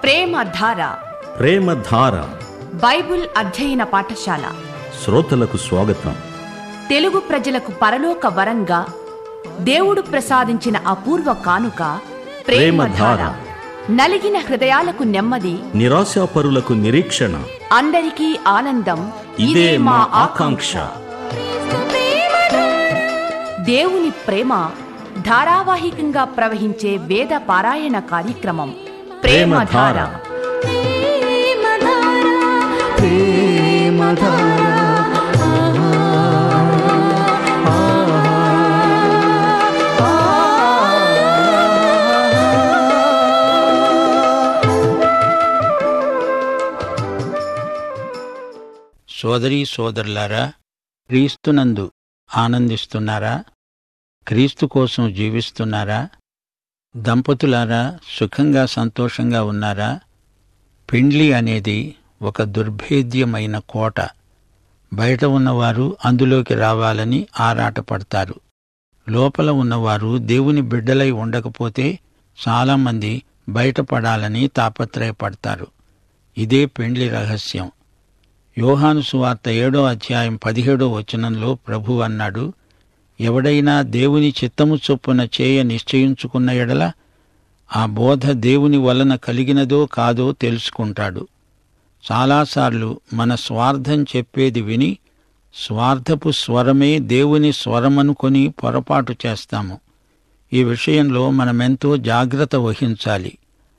ప్రేమధార ప్రేమధార Bible అధ్యయన పాఠశాల శ్రోతలకు స్వాగతం తెలుగు ప్రజలకు పరలోక వరంగా దేవుడు ప్రసాదించిన అపూర్వ కానుక ప్రేమధార ప్రేమధార. నలిగిన హృదయాలకు నెమ్మది నిరాశాపరులకు నిరీక్షణ అందరికీ ఆనందం ఇదే మా ఆకాంక్ష దేవుని ప్రేమ ధారావాహికంగా ప్రవహించే వేద పారాయణ కార్యక్రమం ప్రేమధార ప్రేమధార. సోదరీ సోదరులారా క్రీస్తునందు ఆనందిస్తున్నారా క్రీస్తు కోసం జీవిస్తున్నారా దంపతులారా సుఖంగా సంతోషంగా ఉన్నారా పెండ్లి అనేది ఒక దుర్భేద్యమైన కోట బయట ఉన్నవారు అందులోకి రావాలని ఆరాటపడతారు లోపల ఉన్నవారు దేవుని బిడ్డలై ఉండకపోతే చాలామంది బయటపడాలని తాపత్రయపడతారు ఇదే పెండ్లి రహస్యం యోహాను సువార్త ఏడో అధ్యాయం పదిహేడో వచనంలో ప్రభు అన్నాడు ఎవడైనా దేవుని చిత్తము చొప్పున చేయ నిశ్చయించుకున్న ఎడల ఆ బోధ దేవుని వలన కలిగినదో కాదో తెలుసుకుంటాడు చాలాసార్లు మన స్వార్థం చెప్పేది విని స్వార్థపు స్వరమే దేవుని స్వరమనుకొని పొరపాటు చేస్తాము ఈ విషయంలో మనమెంతో జాగ్రత్త వహించాలి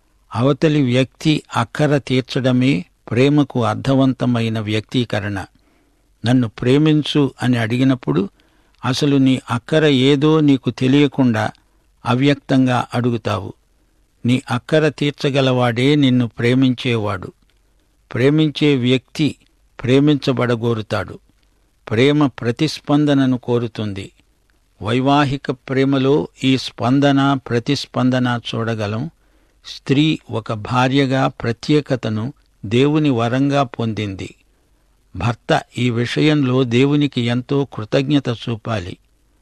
అవతలి వ్యక్తి అక్కర తీర్చడమే ప్రేమకు అర్థవంతమైన వ్యక్తీకరణ నన్ను ప్రేమించు అని అడిగినప్పుడు అసలు నీ అక్కర ఏదో నీకు తెలియకుండా అవ్యక్తంగా అడుగుతావు నీ అక్కర తీర్చగలవాడే నిన్ను ప్రేమించేవాడు ప్రేమించే వ్యక్తి ప్రేమించబడగోరుతాడు ప్రేమ ప్రతిస్పందనను కోరుతుంది వైవాహిక ప్రేమలో ఈ స్పందన ప్రతిస్పందన చూడగలం స్త్రీ ఒక భార్యగా ప్రత్యేకతను దేవుని వరంగా పొందింది భర్త ఈ విషయంలో దేవునికి ఎంతో కృతజ్ఞత చూపాలి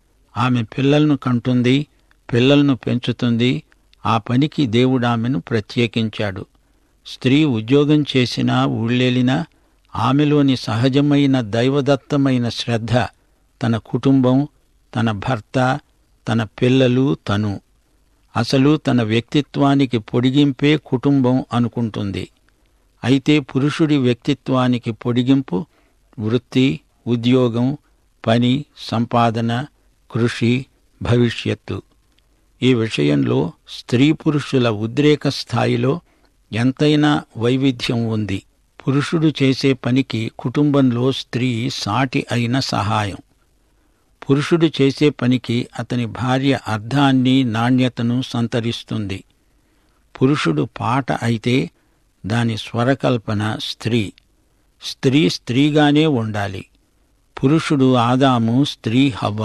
ఆమె పిల్లలను కంటుంది పిల్లలను పెంచుతుంది ఆ పనికి దేవుడామెను ప్రత్యేకించాడు స్త్రీ ఉద్యోగం చేసినా ఊళ్ళేలినా ఆమెలోని సహజమైన దైవదత్తమైన శ్రద్ధ తన కుటుంబం తన భర్త తన పిల్లలు తను అసలు తన వ్యక్తిత్వానికి పొడిగింపే కుటుంబం అనుకుంటుంది అయితే పురుషుడి వ్యక్తిత్వానికి పొడిగింపు వృత్తి ఉద్యోగం పని సంపాదన కృషి భవిష్యత్తు ఈ విషయంలో స్త్రీ పురుషుల ఉద్రేక స్థాయిలో ఎంతైనా వైవిధ్యం ఉంది పురుషుడు చేసే పనికి కుటుంబంలో స్త్రీ సాటి అయిన సహాయం పురుషుడు చేసే పనికి అతని భార్య అర్థాన్ని నాణ్యతను సంతరిస్తుంది పురుషుడు పాట అయితే దాని స్వరకల్పన స్త్రీ స్త్రీ స్త్రీగానే ఉండాలి పురుషుడు ఆదాము స్త్రీ హవ్వ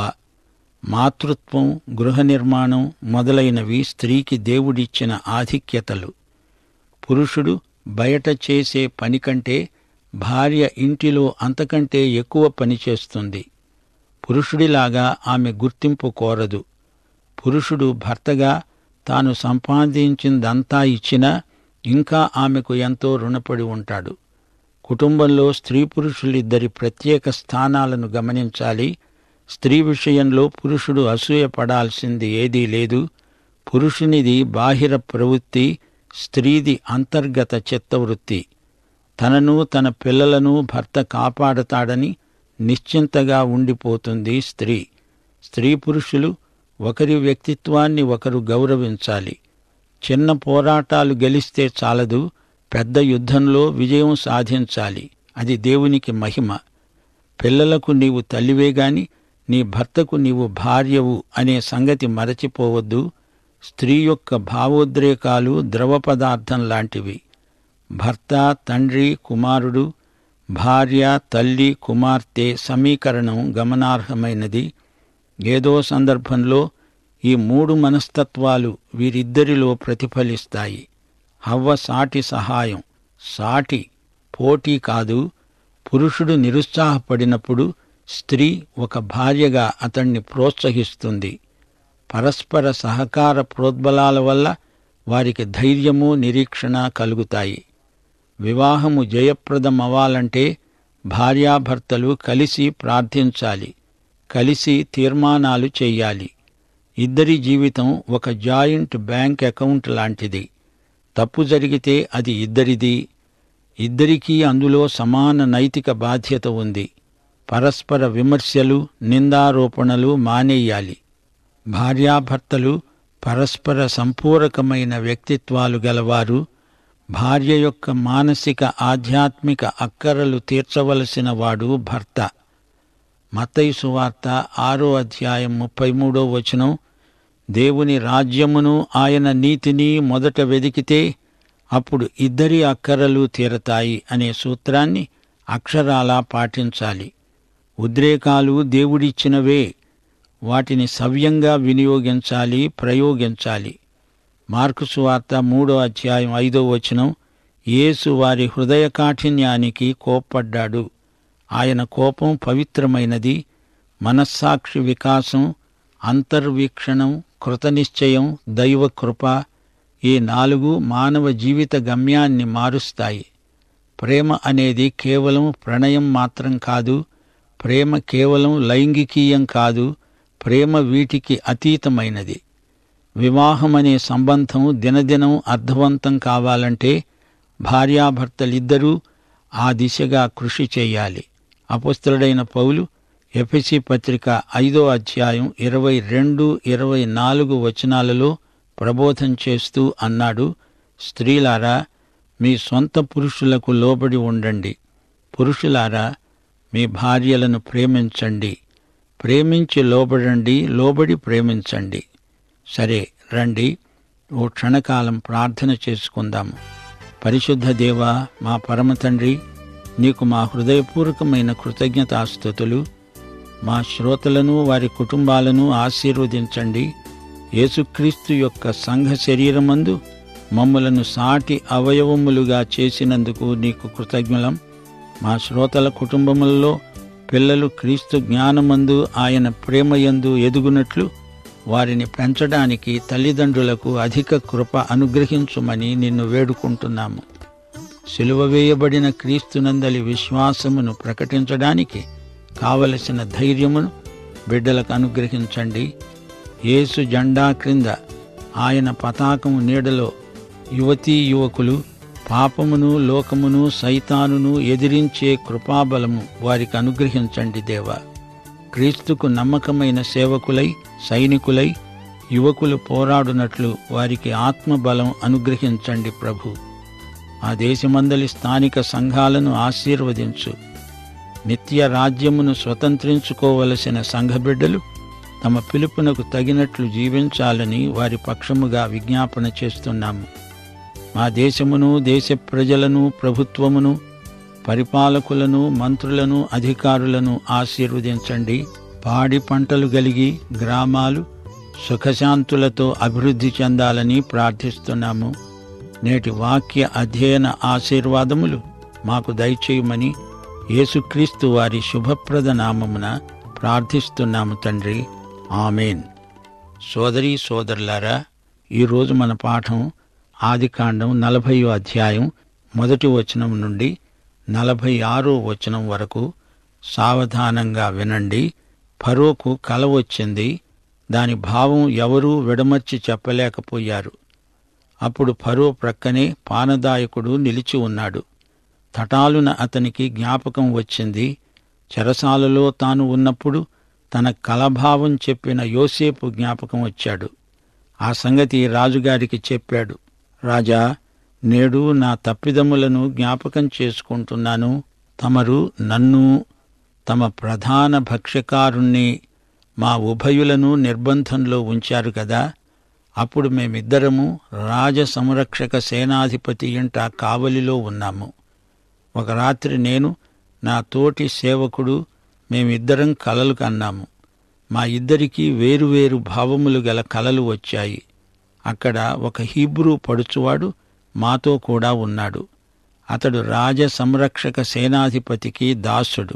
మాతృత్వం గృహ నిర్మాణం మొదలైనవి స్త్రీకి దేవుడిచ్చిన ఆధిక్యతలు పురుషుడు బయట చేసే పని కంటే భార్య ఇంటిలో అంతకంటే ఎక్కువ పని చేస్తుంది పురుషుడిలాగా ఆమె గుర్తింపు కోరదు పురుషుడు భర్తగా తాను సంపాదించిందంతా ఇచ్చినా ఇంకా ఆమెకు ఎంతో రుణపడి ఉంటాడు కుటుంబంలో స్త్రీ పురుషులిద్దరి ప్రత్యేక స్థానాలను గమనించాలి స్త్రీ విషయంలో పురుషుడు అసూయపడాల్సింది ఏదీ లేదు పురుషునిది బాహిర ప్రవృత్తి స్త్రీది అంతర్గత చిత్తవృత్తి తనను తన పిల్లలను భర్త కాపాడతాడని నిశ్చింతగా ఉండిపోతుంది స్త్రీ స్త్రీ పురుషులు ఒకరి వ్యక్తిత్వాన్ని ఒకరు గౌరవించాలి చిన్న పోరాటాలు గెలిస్తే చాలదు పెద్ద యుద్ధంలో విజయం సాధించాలి అది దేవునికి మహిమ పిల్లలకు నీవు తల్లివే గాని నీ భర్తకు నీవు భార్యవు అనే సంగతి మరచిపోవద్దు స్త్రీ యొక్క భావోద్రేకాలు ద్రవ పదార్థం లాంటివి భర్త తండ్రి కుమారుడు భార్య తల్లి కుమార్తె సమీకరణం గమనార్హమైనది ఏదో సందర్భంలో ఈ మూడు మనస్తత్వాలు వీరిద్దరిలో ప్రతిఫలిస్తాయి హవ్వ సాటి సహాయం సాటి పోటీ కాదు పురుషుడు నిరుత్సాహపడినప్పుడు స్త్రీ ఒక భార్యగా అతణ్ణి ప్రోత్సహిస్తుంది పరస్పర సహకార ప్రోద్బలాల వల్ల వారికి ధైర్యము నిరీక్షణ కలుగుతాయి వివాహము జయప్రదమవ్వాలంటే భార్యాభర్తలు కలిసి ప్రార్థించాలి కలిసి తీర్మానాలు చెయ్యాలి ఇద్దరి జీవితం ఒక జాయింట్ బ్యాంక్ అకౌంట్ లాంటిది తప్పు జరిగితే అది ఇద్దరిది ఇద్దరికీ అందులో సమాన నైతిక బాధ్యత ఉంది పరస్పర విమర్శలు నిందారోపణలు మానేయాలి భార్యాభర్తలు పరస్పర సంపూరకమైన వ్యక్తిత్వాలు గలవారు భార్య యొక్క మానసిక ఆధ్యాత్మిక అక్కరలు తీర్చవలసిన వాడు భర్త మత్తయి సువార్త ఆరో అధ్యాయం ముప్పై మూడో వచనం దేవుని రాజ్యమును ఆయన నీతిని మొదట వెదికితే అప్పుడు ఇద్దరి అక్కరలు తీరతాయి అనే సూత్రాన్ని అక్షరాలా పాటించాలి ఉద్రేకాలు దేవుడిచ్చినవే వాటిని సవ్యంగా వినియోగించాలి ప్రయోగించాలి మార్కు సువార్త మూడో అధ్యాయం ఐదో వచనం యేసు వారి హృదయ కాఠిన్యానికి కోప్పడ్డాడు ఆయన కోపం పవిత్రమైనది మనస్సాక్షి వికాసం అంతర్వీక్షణం కృతనిశ్చయం దైవ కృప ఈ నాలుగు మానవ జీవిత గమ్యాన్ని మారుస్తాయి ప్రేమ అనేది కేవలం ప్రణయం మాత్రం కాదు ప్రేమ కేవలం లైంగికీయం కాదు ప్రేమ వీటికి అతీతమైనది వివాహమనే సంబంధం దినదినం అర్థవంతం కావాలంటే భార్యాభర్తలిద్దరూ ఆ దిశగా కృషి చేయాలి అపుస్తుడైన పౌలు ఎఫెసి పత్రిక ఐదో అధ్యాయం ఇరవై రెండు ఇరవై నాలుగు వచనాలలో ప్రబోధం చేస్తూ అన్నాడు స్త్రీలారా మీ సొంత పురుషులకు లోబడి ఉండండి పురుషులారా మీ భార్యలను ప్రేమించండి ప్రేమించి లోబడండి లోబడి ప్రేమించండి సరే రండి ఓ క్షణకాలం ప్రార్థన చేసుకుందాము పరిశుద్ధ దేవా మా పరమ తండ్రి నీకు మా హృదయపూర్వకమైన కృతజ్ఞతాస్థుతులు మా శ్రోతలను వారి కుటుంబాలను ఆశీర్వదించండి యేసుక్రీస్తు యొక్క సంఘ శరీరమందు మమ్ములను సాటి అవయవములుగా చేసినందుకు నీకు కృతజ్ఞలం మా శ్రోతల కుటుంబములలో పిల్లలు క్రీస్తు జ్ఞానమందు ఆయన ప్రేమయందు ఎదుగునట్లు వారిని పెంచడానికి తల్లిదండ్రులకు అధిక కృప అనుగ్రహించుమని నిన్ను వేడుకుంటున్నాము సిలువ వేయబడిన క్రీస్తునందలి విశ్వాసమును ప్రకటించడానికి కావలసిన ధైర్యమును బిడ్డలకు అనుగ్రహించండి యేసు జెండా క్రింద ఆయన పతాకము నీడలో యువతీ యువకులు పాపమును లోకమును సైతానును ఎదిరించే కృపాబలము వారికి అనుగ్రహించండి దేవా క్రీస్తుకు నమ్మకమైన సేవకులై సైనికులై యువకులు పోరాడునట్లు వారికి ఆత్మబలం అనుగ్రహించండి ప్రభు ఆ దేశమందలి స్థానిక సంఘాలను ఆశీర్వదించు నిత్య రాజ్యమును స్వతంత్రించుకోవలసిన సంఘబిడ్డలు తమ పిలుపునకు తగినట్లు జీవించాలని వారి పక్షముగా విజ్ఞాపన చేస్తున్నాము మా దేశమును దేశ ప్రజలను ప్రభుత్వమును పరిపాలకులను మంత్రులను అధికారులను ఆశీర్వదించండి పాడి పంటలు కలిగి గ్రామాలు సుఖశాంతులతో అభివృద్ధి చెందాలని ప్రార్థిస్తున్నాము నేటి వాక్య అధ్యయన ఆశీర్వాదములు మాకు దయచేయమని యేసుక్రీస్తు వారి శుభప్రద నామమున ప్రార్థిస్తున్నాము తండ్రి ఆమెన్ సోదరి సోదరులారా ఈరోజు మన పాఠం ఆదికాండం నలభయో అధ్యాయం మొదటి వచనం నుండి నలభై ఆరో వచనం వరకు సావధానంగా వినండి ఫరోకు కల వచ్చింది దాని భావం ఎవరూ విడమర్చి చెప్పలేకపోయారు అప్పుడు ఫరో ప్రక్కనే పానదాయకుడు నిలిచి ఉన్నాడు తటాలున అతనికి జ్ఞాపకం వచ్చింది చెరసాలలో తాను ఉన్నప్పుడు తన కలభావం చెప్పిన యోసేపు జ్ఞాపకం వచ్చాడు ఆ సంగతి రాజుగారికి చెప్పాడు రాజా నేడు నా తప్పిదములను జ్ఞాపకం చేసుకుంటున్నాను తమరు నన్ను తమ ప్రధాన భక్ష్యకారుణ్ణి మా ఉభయులను నిర్బంధంలో ఉంచారు కదా అప్పుడు మేమిద్దరము రాజ సంరక్షక సేనాధిపతి ఇంట కావలిలో ఉన్నాము ఒక రాత్రి నేను నా తోటి సేవకుడు మేమిద్దరం కలలు కన్నాము మా ఇద్దరికీ వేరువేరు భావములు గల కలలు వచ్చాయి అక్కడ ఒక హీబ్రూ పడుచువాడు మాతో కూడా ఉన్నాడు అతడు రాజ సంరక్షక సేనాధిపతికి దాసుడు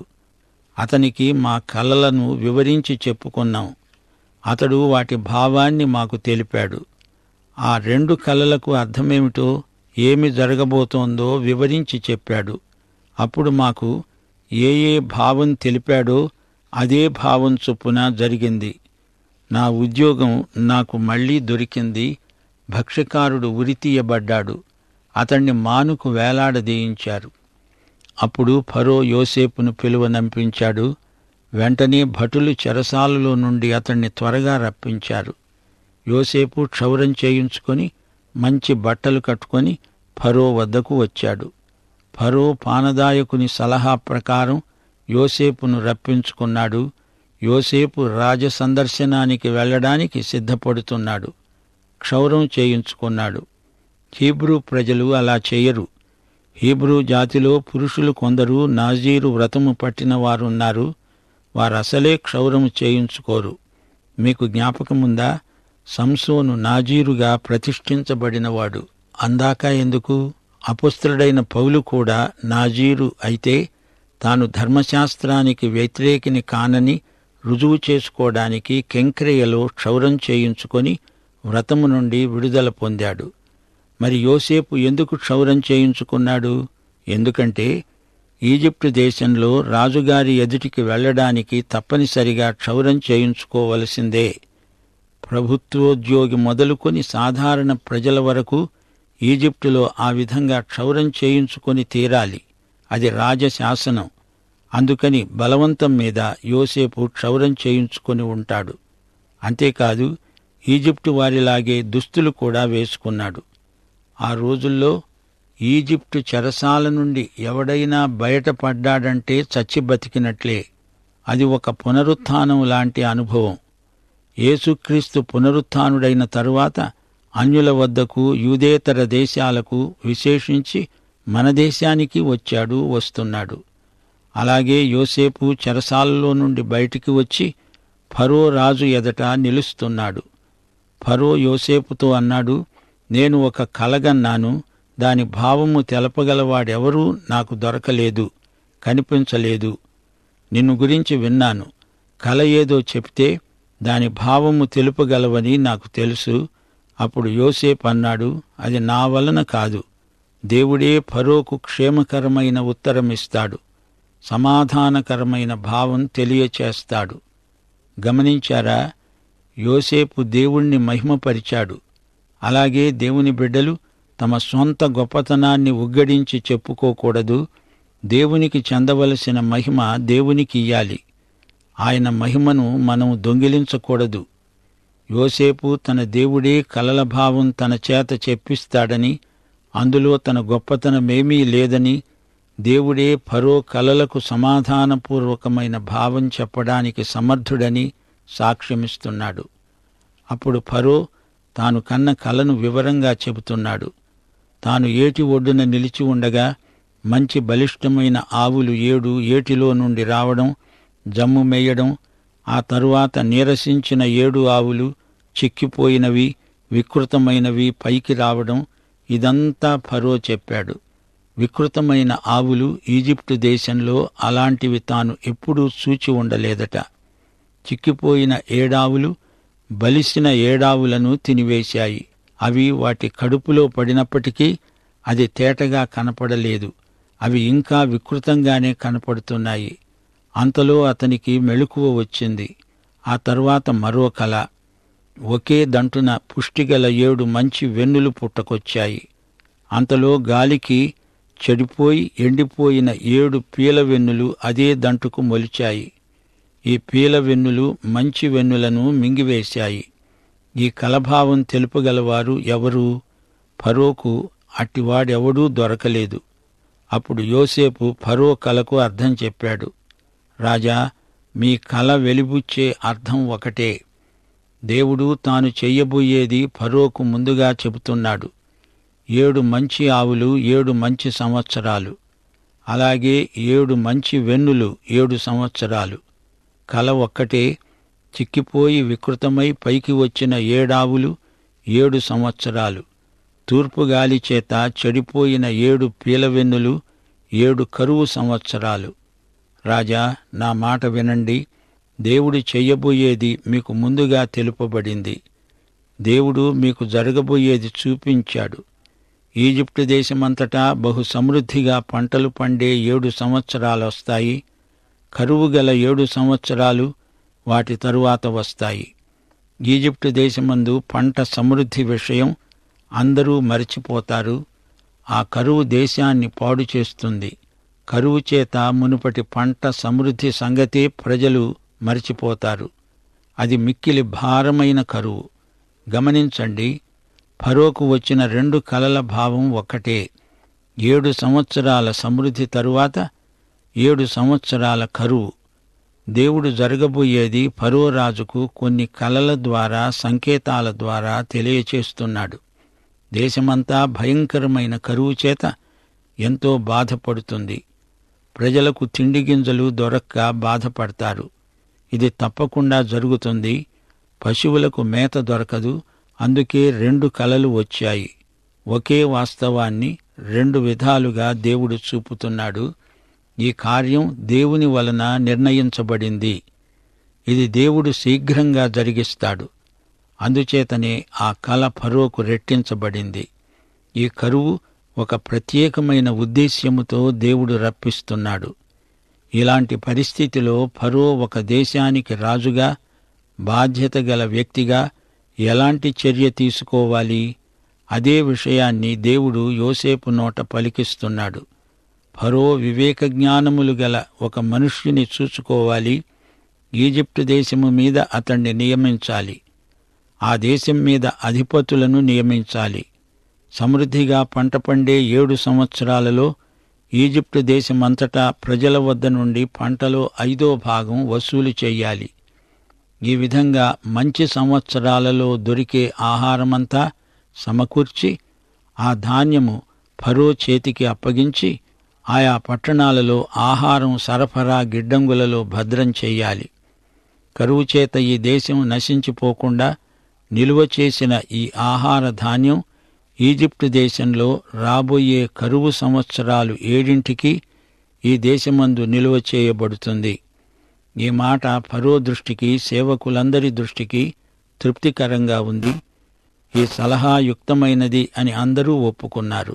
అతనికి మా కలలను వివరించి చెప్పుకున్నాం అతడు వాటి భావాన్ని మాకు తెలిపాడు ఆ రెండు కలలకు అర్థమేమిటో ఏమి జరగబోతోందో వివరించి చెప్పాడు అప్పుడు మాకు ఏ ఏ భావం తెలిపాడో అదే భావం చొప్పున జరిగింది నా ఉద్యోగం నాకు మళ్లీ దొరికింది భక్ష్యకారుడు ఉరితీయబడ్డాడు అతణ్ణి మానుకు వేలాడదీయించారు అప్పుడు ఫరో యోసేపును పిలువనంపించాడు వెంటనే భటులు చెరసాలలో నుండి అతణ్ణి త్వరగా రప్పించారు యోసేపు క్షౌరం చేయించుకొని మంచి బట్టలు కట్టుకొని ఫరో వద్దకు వచ్చాడు ఫరో పానదాయకుని సలహా ప్రకారం యోసేపును రప్పించుకున్నాడు యోసేపు రాజ సందర్శనానికి వెళ్ళడానికి సిద్ధపడుతున్నాడు క్షౌరం చేయించుకున్నాడు హీబ్రూ ప్రజలు అలా చేయరు హీబ్రూ జాతిలో పురుషులు కొందరు నాజీరు వ్రతము పట్టిన వారున్నారు వారసలే క్షౌరము చేయించుకోరు మీకు జ్ఞాపకముందా సంసోను నాజీరుగా ప్రతిష్ఠించబడినవాడు అందాక ఎందుకు అపుస్త్రుడైన పౌలు కూడా నాజీరు అయితే తాను ధర్మశాస్త్రానికి వ్యతిరేకిని కానని రుజువు చేసుకోవడానికి కెంక్రియలో క్షౌరం చేయించుకొని వ్రతము నుండి విడుదల పొందాడు మరి యోసేపు ఎందుకు క్షౌరం చేయించుకున్నాడు ఎందుకంటే ఈజిప్టు దేశంలో రాజుగారి ఎదుటికి వెళ్ళడానికి తప్పనిసరిగా క్షౌరం చేయించుకోవలసిందే ప్రభుత్వోద్యోగి మొదలుకొని సాధారణ ప్రజల వరకు ఈజిప్టులో ఆ విధంగా క్షౌరం చేయించుకొని తీరాలి అది రాజశాసనం అందుకని బలవంతం మీద యోసేపు క్షౌరం చేయించుకొని ఉంటాడు అంతేకాదు ఈజిప్టు వారిలాగే దుస్తులు కూడా వేసుకున్నాడు ఆ రోజుల్లో ఈజిప్టు చెరసాల నుండి ఎవడైనా బయటపడ్డాడంటే చచ్చి బతికినట్లే అది ఒక పునరుత్థానం లాంటి అనుభవం యేసుక్రీస్తు పునరుత్థానుడైన తరువాత అన్యుల వద్దకు యూదేతర దేశాలకు విశేషించి మన దేశానికి వచ్చాడు వస్తున్నాడు అలాగే యోసేపు చెరసాలలో నుండి బయటికి వచ్చి ఫరో రాజు ఎదట నిలుస్తున్నాడు ఫరో యోసేపుతో అన్నాడు నేను ఒక కలగన్నాను దాని భావము తెలపగలవాడెవరూ నాకు దొరకలేదు కనిపించలేదు నిన్ను గురించి విన్నాను కల ఏదో చెప్తే దాని భావము తెలుపగలవని నాకు తెలుసు అప్పుడు యోసేపు అన్నాడు అది నా వలన కాదు దేవుడే ఫరోకు క్షేమకరమైన ఉత్తరమిస్తాడు సమాధానకరమైన భావం తెలియచేస్తాడు గమనించారా యోసేపు దేవుణ్ణి మహిమపరిచాడు అలాగే దేవుని బిడ్డలు తమ సొంత గొప్పతనాన్ని ఉగ్గడించి చెప్పుకోకూడదు దేవునికి చెందవలసిన మహిమ దేవునికి ఇయ్యాలి ఆయన మహిమను మనం దొంగిలించకూడదు యోసేపు తన దేవుడే కలల భావం తన చేత చెప్పిస్తాడని అందులో తన గొప్పతనమేమీ లేదని దేవుడే ఫరో కలలకు సమాధానపూర్వకమైన భావం చెప్పడానికి సమర్థుడని సాక్ష్యమిస్తున్నాడు అప్పుడు ఫరో తాను కన్న కలను వివరంగా చెబుతున్నాడు తాను ఏటి ఒడ్డున నిలిచి ఉండగా మంచి బలిష్టమైన ఆవులు ఏడు ఏటిలో నుండి రావడం జమ్ము మేయడం ఆ తరువాత నీరసించిన ఏడు ఆవులు చిక్కిపోయినవి వికృతమైనవి పైకి రావడం ఇదంతా ఫరో చెప్పాడు వికృతమైన ఆవులు ఈజిప్టు దేశంలో అలాంటివి తాను ఎప్పుడూ చూచి ఉండలేదట చిక్కిపోయిన ఏడావులు బలిసిన ఏడావులను తినివేశాయి అవి వాటి కడుపులో పడినప్పటికీ అది తేటగా కనపడలేదు అవి ఇంకా వికృతంగానే కనపడుతున్నాయి అంతలో అతనికి మెళుకువ వచ్చింది ఆ తరువాత మరో కల ఒకే దంటున పుష్టిగల ఏడు మంచి వెన్నులు పుట్టకొచ్చాయి అంతలో గాలికి చెడిపోయి ఎండిపోయిన ఏడు పీల వెన్నులు అదే దంటుకు మొలిచాయి ఈ పీల వెన్నులు మంచి వెన్నులను మింగివేశాయి ఈ కలభావం తెలుపగలవారు ఎవరు ఫరోకు అట్టివాడెవడూ దొరకలేదు అప్పుడు యోసేపు ఫరో కలకు అర్థం చెప్పాడు రాజా మీ కల వెలిబుచ్చే అర్థం ఒకటే దేవుడు తాను చెయ్యబోయేది ఫరోకు ముందుగా చెబుతున్నాడు ఏడు మంచి ఆవులు ఏడు మంచి సంవత్సరాలు అలాగే ఏడు మంచి వెన్నులు ఏడు సంవత్సరాలు కల ఒక్కటే చిక్కిపోయి వికృతమై పైకి వచ్చిన ఏడావులు ఏడు సంవత్సరాలు తూర్పు గాలి చేత చెడిపోయిన ఏడు పీలవెన్నులు ఏడు కరువు సంవత్సరాలు రాజా నా మాట వినండి దేవుడు చెయ్యబోయేది మీకు ముందుగా తెలుపబడింది దేవుడు మీకు జరగబోయేది చూపించాడు ఈజిప్టు దేశమంతటా బహు సమృద్ధిగా పంటలు పండే ఏడు సంవత్సరాలు వస్తాయి కరువు గల ఏడు సంవత్సరాలు వాటి తరువాత వస్తాయి ఈజిప్టు దేశమందు పంట సమృద్ధి విషయం అందరూ మరిచిపోతారు ఆ కరువు దేశాన్ని పాడు చేస్తుంది కరువు చేత మునుపటి పంట సమృద్ధి సంగతే ప్రజలు మరిచిపోతారు అది మిక్కిలి భారమైన కరువు గమనించండి ఫరోకు వచ్చిన రెండు కలల భావం ఒక్కటే ఏడు సంవత్సరాల సమృద్ధి తరువాత ఏడు సంవత్సరాల కరువు దేవుడు జరగబోయేది ఫరో రాజుకు కొన్ని కలల ద్వారా సంకేతాల ద్వారా తెలియచేస్తున్నాడు దేశమంతా భయంకరమైన కరువు చేత ఎంతో బాధపడుతుంది ప్రజలకు తిండి గింజలు దొరక్క బాధపడతారు ఇది తప్పకుండా జరుగుతుంది పశువులకు మేత దొరకదు అందుకే రెండు కలలు వచ్చాయి ఒకే వాస్తవాన్ని రెండు విధాలుగా దేవుడు చూపుతున్నాడు ఈ కార్యం దేవుని వలన నిర్ణయించబడింది ఇది దేవుడు శీఘ్రంగా జరిగిస్తాడు అందుచేతనే ఆ కల ఫరోకు రెట్టించబడింది ఈ కరువు ఒక ప్రత్యేకమైన ఉద్దేశ్యముతో దేవుడు రప్పిస్తున్నాడు ఇలాంటి పరిస్థితిలో ఫరో ఒక దేశానికి రాజుగా బాధ్యత గల వ్యక్తిగా ఎలాంటి చర్య తీసుకోవాలి అదే విషయాన్ని దేవుడు యోసేపు నోట పలికిస్తున్నాడు ఫరో వివేక జ్ఞానములు గల ఒక మనుష్యుని చూసుకోవాలి ఈజిప్టు దేశము మీద అతణ్ణి నియమించాలి ఆ దేశం మీద అధిపతులను నియమించాలి సమృద్ధిగా పంట పండే ఏడు సంవత్సరాలలో ఈజిప్టు దేశమంతటా ప్రజల వద్ద నుండి పంటలో ఐదో భాగం వసూలు చెయ్యాలి ఈ విధంగా మంచి సంవత్సరాలలో దొరికే ఆహారమంతా సమకూర్చి ఆ ధాన్యము ఫరో చేతికి అప్పగించి ఆయా పట్టణాలలో ఆహారం సరఫరా గిడ్డంగులలో భద్రం చెయ్యాలి కరువు చేత ఈ దేశం నశించిపోకుండా నిలువ చేసిన ఈ ఆహార ధాన్యం ఈజిప్టు దేశంలో రాబోయే కరువు సంవత్సరాలు ఏడింటికి ఈ దేశమందు నిలువ చేయబడుతుంది ఈ మాట ఫరో దృష్టికి సేవకులందరి దృష్టికి తృప్తికరంగా ఉంది ఈ సలహా యుక్తమైనది అని అందరూ ఒప్పుకున్నారు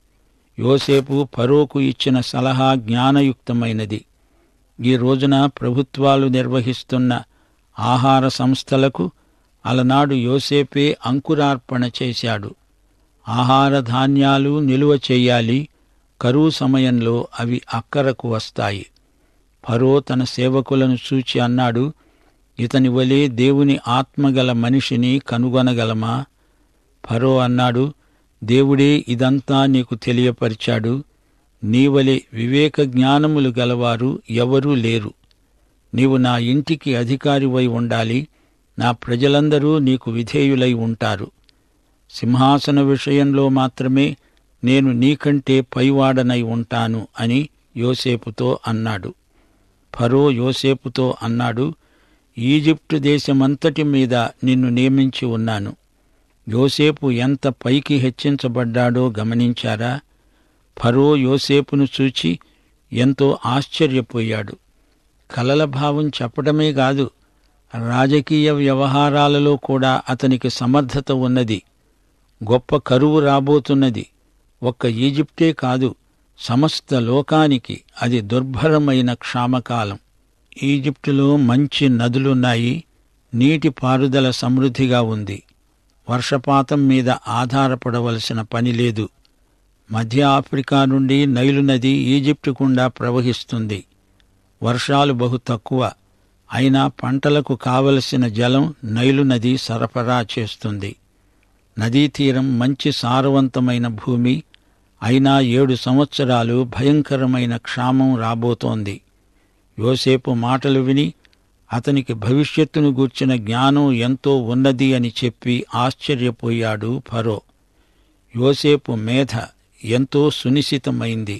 యోసేపు ఫరోకు ఇచ్చిన సలహా జ్ఞానయుక్తమైనది ఈ రోజున ప్రభుత్వాలు నిర్వహిస్తున్న ఆహార సంస్థలకు అలనాడు యోసేపే అంకురార్పణ చేశాడు ఆహార ధాన్యాలు నిలువ చెయ్యాలి కరువు సమయంలో అవి అక్కరకు వస్తాయి ఫరో తన సేవకులను చూచి అన్నాడు ఇతని వలె దేవుని ఆత్మగల మనిషిని కనుగొనగలమా ఫరో అన్నాడు దేవుడే ఇదంతా నీకు తెలియపరిచాడు నీవలే వివేక జ్ఞానములు గలవారు ఎవరూ లేరు నీవు నా ఇంటికి అధికారివై ఉండాలి నా ప్రజలందరూ నీకు విధేయులై ఉంటారు సింహాసన విషయంలో మాత్రమే నేను నీకంటే పైవాడనై ఉంటాను అని యోసేపుతో అన్నాడు ఫరో యోసేపుతో అన్నాడు ఈజిప్టు దేశమంతటి మీద నిన్ను నియమించి ఉన్నాను యోసేపు ఎంత పైకి హెచ్చించబడ్డాడో గమనించారా ఫరో యోసేపును చూచి ఎంతో ఆశ్చర్యపోయాడు కలల భావం చెప్పడమే కాదు రాజకీయ వ్యవహారాలలో కూడా అతనికి సమర్థత ఉన్నది గొప్ప కరువు రాబోతున్నది ఒక్క ఈజిప్టే కాదు సమస్త లోకానికి అది దుర్భరమైన క్షామకాలం ఈజిప్టులో మంచి నదులున్నాయి నీటి పారుదల సమృద్ధిగా ఉంది వర్షపాతం మీద ఆధారపడవలసిన పని లేదు మధ్య ఆఫ్రికా నుండి నైలు నది ఈజిప్టు గుండా ప్రవహిస్తుంది వర్షాలు బహు తక్కువ అయినా పంటలకు కావలసిన జలం నైలు నది సరఫరా చేస్తుంది నదీ తీరం మంచి సారవంతమైన భూమి అయినా ఏడు సంవత్సరాలు భయంకరమైన క్షామం రాబోతోంది యోసేపు మాటలు విని అతనికి భవిష్యత్తును గూర్చిన జ్ఞానం ఎంతో ఉన్నది అని చెప్పి ఆశ్చర్యపోయాడు ఫరో యోసేపు మేధ ఎంతో సునిశితమైంది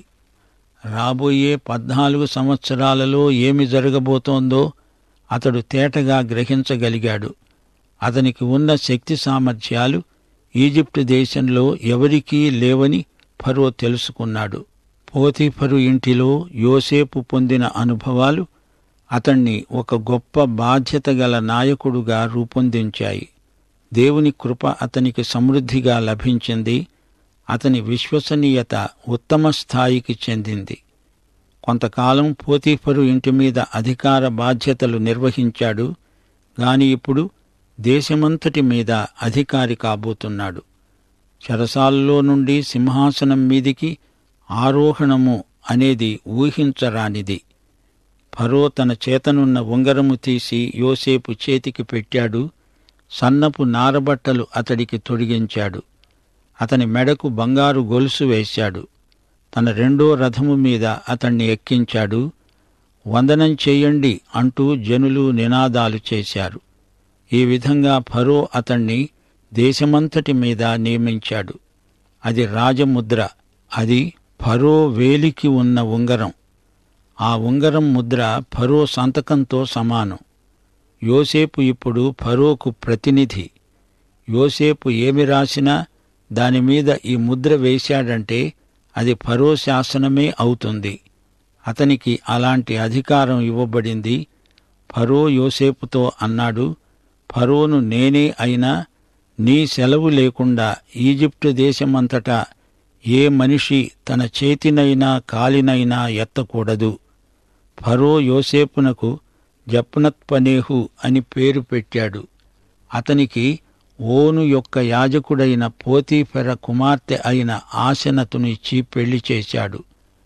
రాబోయే పద్నాలుగు సంవత్సరాలలో ఏమి జరగబోతోందో అతడు తేటగా గ్రహించగలిగాడు అతనికి ఉన్న శక్తి సామర్థ్యాలు ఈజిప్టు దేశంలో ఎవరికీ లేవని ఫరో తెలుసుకున్నాడు పోతీఫరు ఇంటిలో యోసేపు పొందిన అనుభవాలు అతణ్ణి ఒక గొప్ప బాధ్యత గల నాయకుడుగా రూపొందించాయి దేవుని కృప అతనికి సమృద్ధిగా లభించింది అతని విశ్వసనీయత ఉత్తమ స్థాయికి చెందింది కొంతకాలం పోతీఫరు ఇంటి మీద అధికార బాధ్యతలు నిర్వహించాడు గాని ఇప్పుడు దేశమంతటి మీద అధికారి కాబోతున్నాడు చెరసాల్లో నుండి సింహాసనం మీదికి ఆరోహణము అనేది ఊహించరానిది ఫరో తన చేతనున్న ఉంగరము తీసి యోసేపు చేతికి పెట్టాడు సన్నపు నారబట్టలు అతడికి తొడిగించాడు అతని మెడకు బంగారు గొలుసు వేశాడు తన రెండో రథము మీద అతణ్ణి ఎక్కించాడు వందనం చేయండి అంటూ జనులు నినాదాలు చేశారు ఈ విధంగా ఫరో అతణ్ణి దేశమంతటి మీద నియమించాడు అది రాజముద్ర అది ఫరో వేలికి ఉన్న ఉంగరం ఆ ఉంగరం ముద్ర ఫరో సంతకంతో సమానం యోసేపు ఇప్పుడు ఫరోకు ప్రతినిధి యోసేపు ఏమి రాసినా దానిమీద ఈ ముద్ర వేశాడంటే అది ఫరో శాసనమే అవుతుంది అతనికి అలాంటి అధికారం ఇవ్వబడింది ఫరో యోసేపుతో అన్నాడు ఫరోను నేనే అయినా నీ సెలవు లేకుండా ఈజిప్టు దేశమంతటా ఏ మనిషి తన చేతినైనా కాలినైనా ఎత్తకూడదు ఫరో యోసేపునకు జప్నత్పనేహు అని పేరు పెట్టాడు అతనికి ఓను యొక్క యాజకుడైన పోతీఫెర కుమార్తె అయిన ఆశనతును ఇచ్చి పెళ్లి చేశాడు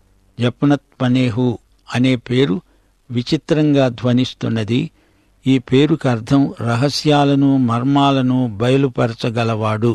జప్నత్పనేహు అనే పేరు విచిత్రంగా ధ్వనిస్తున్నది ఈ పేరుకు అర్థం రహస్యాలను మర్మాలను బయలుపరచగలవాడు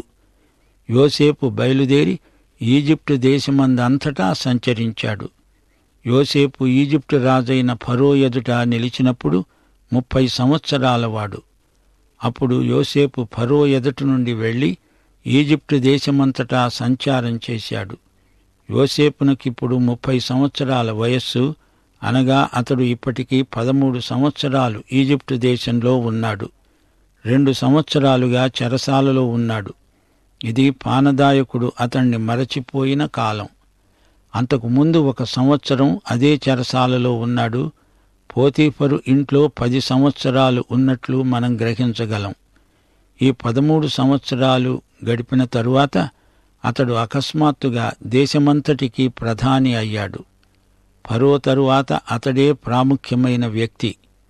యోసేపు బయలుదేరి ఈజిప్టు దేశమందంతటా సంచరించాడు యోసేపు ఈజిప్టు రాజైన ఫరో ఎదుట నిలిచినప్పుడు ముప్పై సంవత్సరాలవాడు అప్పుడు యోసేపు ఫరో ఎదుట నుండి వెళ్లి ఈజిప్టు దేశమంతటా సంచారం చేశాడు యోసేపునకిప్పుడు ముప్పై సంవత్సరాల వయస్సు అనగా అతడు ఇప్పటికీ పదమూడు సంవత్సరాలు ఈజిప్టు దేశంలో ఉన్నాడు రెండు సంవత్సరాలుగా చెరసాలలో ఉన్నాడు ఇది పానదాయకుడు అతణ్ణి మరచిపోయిన కాలం అంతకు ముందు ఒక సంవత్సరం అదే చెరసాలలో ఉన్నాడు పోతీఫరు ఇంట్లో పది సంవత్సరాలు ఉన్నట్లు మనం గ్రహించగలం ఈ పదమూడు సంవత్సరాలు గడిపిన తరువాత అతడు అకస్మాత్తుగా దేశమంతటికి ప్రధాని అయ్యాడు ఫరో తరువాత అతడే ప్రాముఖ్యమైన వ్యక్తి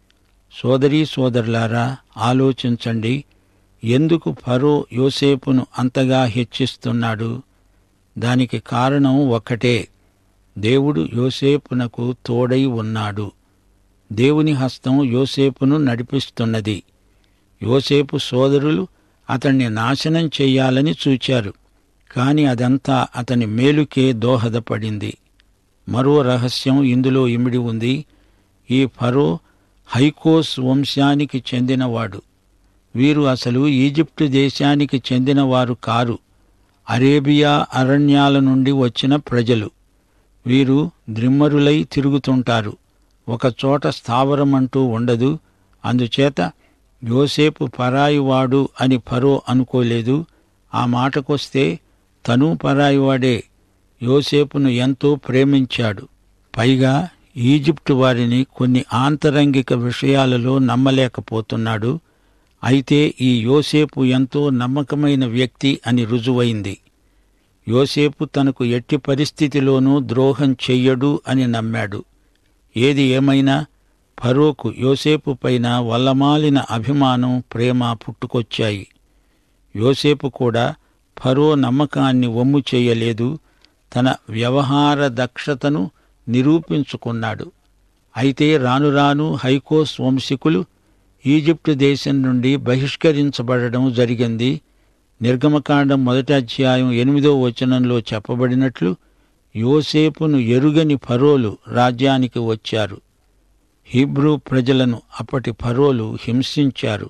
సోదరీ సోదరులారా ఆలోచించండి ఎందుకు ఫరో యోసేపును అంతగా హెచ్చిస్తున్నాడు దానికి కారణం ఒక్కటే దేవుడు యోసేపునకు తోడై ఉన్నాడు దేవుని హస్తం యోసేపును నడిపిస్తున్నది యోసేపు సోదరులు అతణ్ణి నాశనం చెయ్యాలని చూచారు కాని అదంతా అతని మేలుకే దోహదపడింది మరో రహస్యం ఇందులో ఇమిడి ఉంది ఈ ఫరో హైకోస్ వంశానికి చెందినవాడు వీరు అసలు ఈజిప్టు దేశానికి చెందినవారు కారు అరేబియా అరణ్యాల నుండి వచ్చిన ప్రజలు వీరు ద్రిమ్మరులై తిరుగుతుంటారు ఒక చోట స్థావరమంటూ ఉండదు అందుచేత యోసేపు పరాయివాడు అని ఫరో అనుకోలేదు ఆ మాటకొస్తే తను పరాయివాడే యోసేపును ఎంతో ప్రేమించాడు పైగా ఈజిప్టు వారిని కొన్ని ఆంతరంగిక విషయాలలో నమ్మలేకపోతున్నాడు అయితే ఈ యోసేపు ఎంతో నమ్మకమైన వ్యక్తి అని రుజువైంది యోసేపు తనకు ఎట్టి పరిస్థితిలోనూ ద్రోహం చెయ్యడు అని నమ్మాడు ఏది ఏమైనా ఫరోకు యోసేపు పైన వల్లమాలిన అభిమానం ప్రేమ పుట్టుకొచ్చాయి యోసేపు కూడా ఫరో నమ్మకాన్ని వమ్ము చేయలేదు తన వ్యవహార దక్షతను నిరూపించుకున్నాడు అయితే రాను రాను హైకోస్ వంశీకులు ఈజిప్టు దేశం నుండి బహిష్కరించబడడం జరిగింది నిర్గమకాండం మొదటి అధ్యాయం ఎనిమిదో వచనంలో చెప్పబడినట్లు యోసేపును ఎరుగని ఫరోలు రాజ్యానికి వచ్చారు హీబ్రూ ప్రజలను అప్పటి ఫరోలు హింసించారు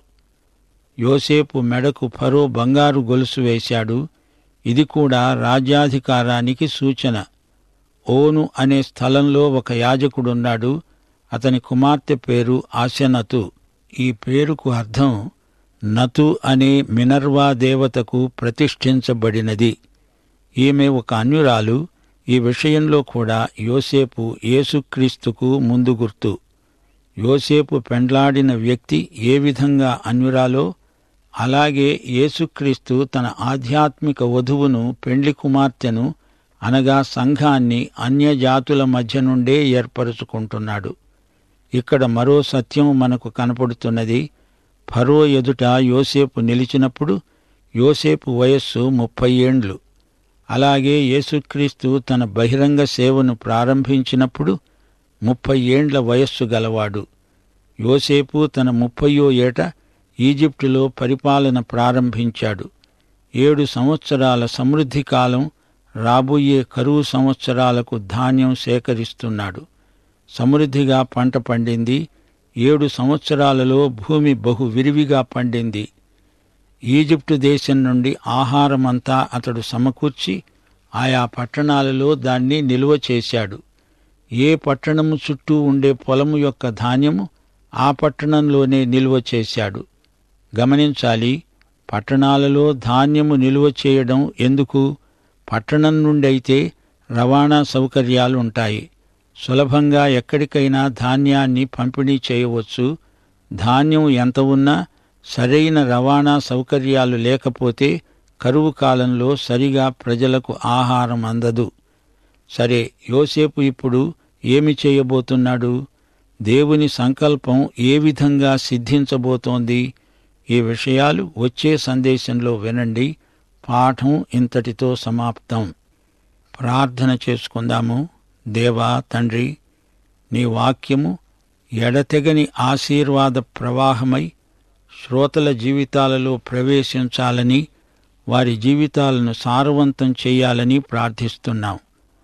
యోసేపు మెడకు ఫరో బంగారు గొలుసు వేశాడు ఇది కూడా రాజ్యాధికారానికి సూచన ఓను అనే స్థలంలో ఒక యాజకుడున్నాడు అతని కుమార్తె పేరు ఆశనతు ఈ పేరుకు అర్థం నతు అనే మినర్వా దేవతకు ప్రతిష్ఠించబడినది ఈమె ఒక అన్యురాలు ఈ విషయంలో కూడా యోసేపు యేసుక్రీస్తుకు ముందు గుర్తు యోసేపు పెండ్లాడిన వ్యక్తి ఏ విధంగా అన్యురాలో అలాగే యేసుక్రీస్తు తన ఆధ్యాత్మిక వధువును పెండ్లి కుమార్తెను అనగా సంఘాన్ని అన్యజాతుల మధ్య నుండే ఏర్పరుచుకుంటున్నాడు ఇక్కడ మరో సత్యం మనకు కనపడుతున్నది ఫరో ఎదుట యోసేపు నిలిచినప్పుడు యోసేపు వయస్సు ముప్పై ఏండ్లు అలాగే యేసుక్రీస్తు తన బహిరంగ సేవను ప్రారంభించినప్పుడు ముప్పై ఏండ్ల వయస్సు గలవాడు యోసేపు తన ముప్పయో ఏట ఈజిప్టులో పరిపాలన ప్రారంభించాడు ఏడు సంవత్సరాల సమృద్ధి కాలం రాబోయే కరువు సంవత్సరాలకు ధాన్యం సేకరిస్తున్నాడు సమృద్ధిగా పంట పండింది ఏడు సంవత్సరాలలో భూమి బహు విరివిగా పండింది ఈజిప్టు దేశం నుండి ఆహారమంతా అతడు సమకూర్చి ఆయా పట్టణాలలో దాన్ని నిలువ చేశాడు ఏ పట్టణము చుట్టూ ఉండే పొలము యొక్క ధాన్యము ఆ పట్టణంలోనే నిలువ చేశాడు గమనించాలి పట్టణాలలో ధాన్యము నిలువ చేయడం ఎందుకు పట్టణం నుండి అయితే రవాణా సౌకర్యాలు ఉంటాయి సులభంగా ఎక్కడికైనా ధాన్యాన్ని పంపిణీ చేయవచ్చు ధాన్యం ఎంత ఉన్నా సరైన రవాణా సౌకర్యాలు లేకపోతే కరువు కాలంలో సరిగా ప్రజలకు ఆహారం అందదు సరే యోసేపు ఇప్పుడు ఏమి చేయబోతున్నాడు దేవుని సంకల్పం ఏ విధంగా సిద్ధించబోతోంది ఈ విషయాలు వచ్చే సందేశంలో వినండి పాఠం ఇంతటితో సమాప్తం ప్రార్థన చేసుకుందాము దేవా తండ్రి నీ వాక్యము ఎడతెగని ఆశీర్వాద ప్రవాహమై శ్రోతల జీవితాలలో ప్రవేశించాలని వారి జీవితాలను సారవంతం చేయాలని ప్రార్థిస్తున్నాం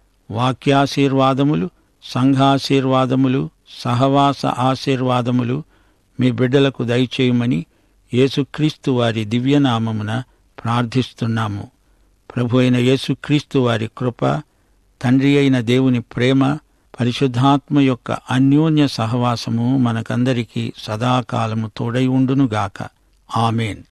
వాక్యాశీర్వాదములు సంఘాశీర్వాదములు సహవాస ఆశీర్వాదములు మీ బిడ్డలకు దయచేయమని యేసుక్రీస్తు వారి దివ్యనామమున ప్రార్థిస్తున్నాము ప్రభు అయిన యేసుక్రీస్తు వారి కృప తండ్రి అయిన దేవుని ప్రేమ పరిశుద్ధాత్మ యొక్క అన్యోన్య సహవాసము మనకందరికీ సదాకాలము తోడై ఉండునుగాక ఆమెన్